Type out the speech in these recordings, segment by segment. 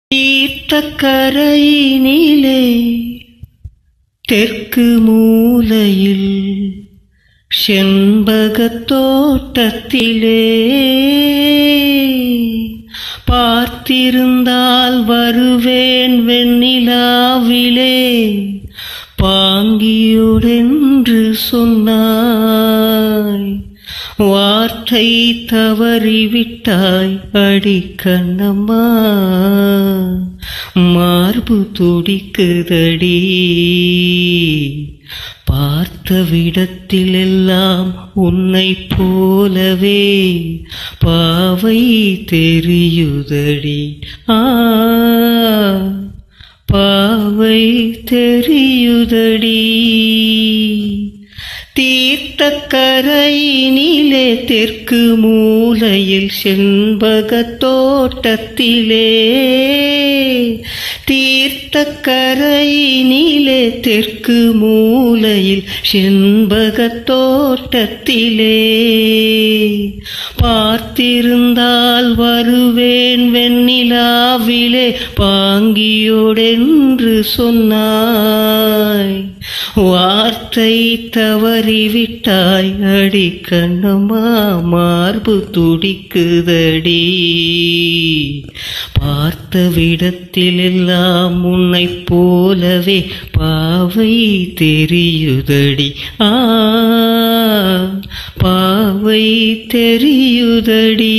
தீர்த்த கரையினிலே தெற்கு மூலையில் செண்பகத் தோட்டத்திலே பார்த்திருந்தால் வருவேன் வெண்ணிலாவிலே பாங்கியோடென்று சொன்னாய் வார்த்தை தவறிவிட்டாய் அடிக்கண்ணம்மா மார்பு துடிக்குதடி பார்த்த விடத்திலெல்லாம் உன்னை போலவே பாவை தெரியுதடி ஆ பாவை தெரியுதடி தீர்த்த கரையினிலே தெற்கு மூலையில் செண்பகத் தோட்டத்திலே தீர்த்த கரையினிலே தெற்கு மூலையில் செண்பகத் தோட்டத்திலே பார்த்திருந்தால் வருவேன் வெண்ணிலாவிலே பாங்கியோடென்று சொன்னாய் வார்த்தை தவறிவிட்டாய் அடி கண்ணம்மா மார்பு துடிக்குதடி பார்த்த விடத்திலெல்லாம் உன்னைப் போலவே பாவை தெரியுதடி ஆ பாவை தெரியுதடி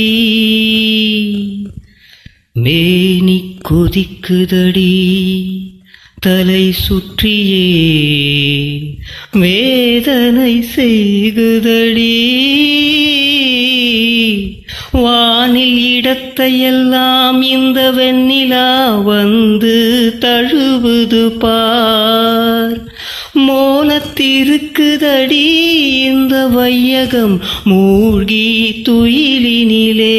மேனி கொதிக்குதடி தலை சுற்றியே வேதனை செய்குதடி வானில் இடத்தையெல்லாம் இந்த வெண்ணிலா வந்து தழுவுது பார் மோனத்திருக்குதடி இந்த வையகம் மூழ்கி துயிலினிலே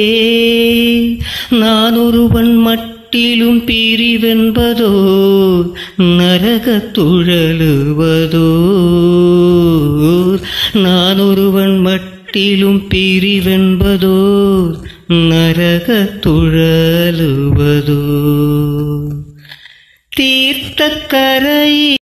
நான் ஒருவன் மட்டிலும் பிரிவென்பதோ நரகத் துழலுவதோ நான் ஒருவன் மட்டிலும் பிரிவென்பதோ நரகத் துழலுவதோ தீர்த்த கரை